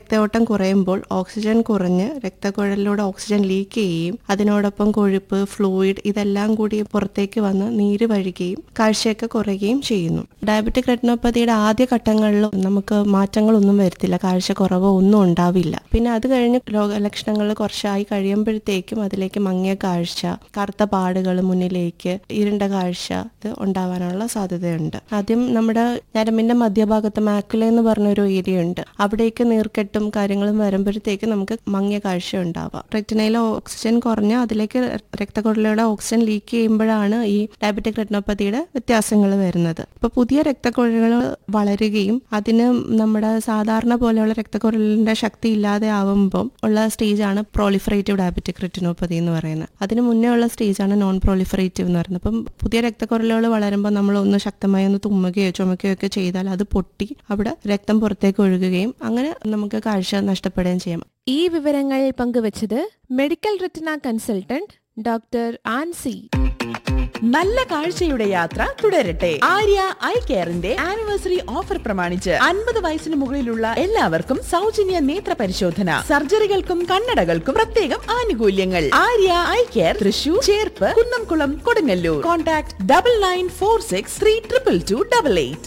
രക്തയോട്ടം കുറയുമ്പോൾ ഓക്സിജൻ കുറഞ്ഞ് രക്തക്കുഴലിലൂടെ ഓക്സിജൻ ലീക്ക് ചെയ്യുകയും അതിനോടൊപ്പം കൊഴുപ്പ് ഫ്ലൂയിഡ് ഇതെല്ലാം കൂടി പുറത്തേക്ക് വന്ന് നീര് വഴികയും കാഴ്ചയൊക്കെ കുറയുകയും ചെയ്യുന്നു ഡയബറ്റിക് റെറ്റിനോപ്പതിയുടെ ആദ്യ ഘട്ടങ്ങളിൽ നമുക്ക് മാറ്റങ്ങളൊന്നും വരത്തില്ല കാഴ്ച കുറവോ ഒന്നും ഉണ്ടാവില്ല പിന്നെ അത് കഴിഞ്ഞ് രോഗലക്ഷണങ്ങൾ കുറച്ചായി കഴിയുമ്പോഴത്തേക്കും അതിലേക്ക് മങ്ങിയ കാഴ്ച കറുത്ത പാടുകൾ മുന്നിലേക്ക് ഇരുണ്ട കാഴ്ച ഇത് ഉണ്ടാവാനുള്ള സാധ്യതയുണ്ട് ആദ്യം നമ്മുടെ ഞരമ്പിന്റെ മധ്യഭാഗത്ത് മാക്കുല എന്ന് പറഞ്ഞൊരു ഏരിയ ഉണ്ട് അവിടേക്ക് നീർക്കെട്ടും കാര്യങ്ങളും വരുമ്പോഴത്തേക്ക് നമുക്ക് മങ്ങിയ കാഴ്ച ഉണ്ടാവാം റെറ്റിനയിലെ ഓക്സിജൻ കുറഞ്ഞ് അതിലേക്ക് രക്തക്കുഴലിലൂടെ ഓക്സിജൻ ലീക്ക് ചെയ്യുമ്പോഴാണ് ഈ ഡയബറ്റിക് റെറ്റിനോപ്പതിയുടെ വ്യത്യാസങ്ങൾ വരുന്നത് ഇപ്പൊ പുതിയ രക്തക്കുഴലുകൾ വളരുകയും അതിന് നമ്മുടെ സാധാരണ പോലെയുള്ള രക്തക്കുഴലിന്റെ ശക്തി ഇല്ലാതെ ആവുമ്പോൾ ഉള്ള സ്റ്റേജാണ് പ്രോളിഫറേറ്റീവ് ഡയബറ്റിക് റെറ്റിനോപ്പതി എന്ന് പറയുന്നത് അതിന് മുന്നേ ഉള്ള സ്റ്റേജാണ് നോൺ പ്രോളിഫറേറ്റീവ് എന്ന് പറയുന്നത് അപ്പം പുതിയ രക്തക്കുഴലുകൾ വളരുമ്പോൾ നമ്മൾ ഒന്ന് ശക്തമായി ഒന്ന് തുമ്മുകയോ ചുമക്കുകയോ ഒക്കെ ചെയ്താൽ അത് പൊട്ടി അവിടെ രക്തം പുറത്തേക്ക് ഒഴുകുകയും അങ്ങനെ നമുക്ക് കാഴ്ച നഷ്ടപ്പെടുകയും ചെയ്യാം ഈ വിവരങ്ങൾ പങ്കുവച്ചത് medical retina consultant doctor Ancy നല്ല കാഴ്ചയുടെ യാത്ര തുടരട്ടെ ആര്യ ഐ കെയറിന്റെ ആനിവേഴ്സറി ഓഫർ പ്രമാണിച്ച് അൻപത് വയസ്സിന് മുകളിലുള്ള എല്ലാവർക്കും സൗജന്യ നേത്ര പരിശോധന സർജറികൾക്കും കണ്ണടകൾക്കും പ്രത്യേകം ആനുകൂല്യങ്ങൾ Arya eye care Thrissur Cherpu Kunnamkulam Kodungallur contact double nine four six three triple two double eight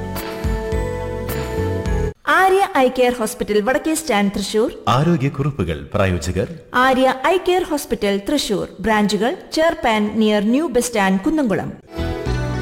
Arya eye care hospital Vadakke stand Thrissur ആരോഗ്യക്കുറിപ്പുകൾ പ്രായോജകർ Arya eye care hospital Thrissur ബ്രാഞ്ചുകൾ ചേർപ്പാൻ near new bus stand Kunnamkulam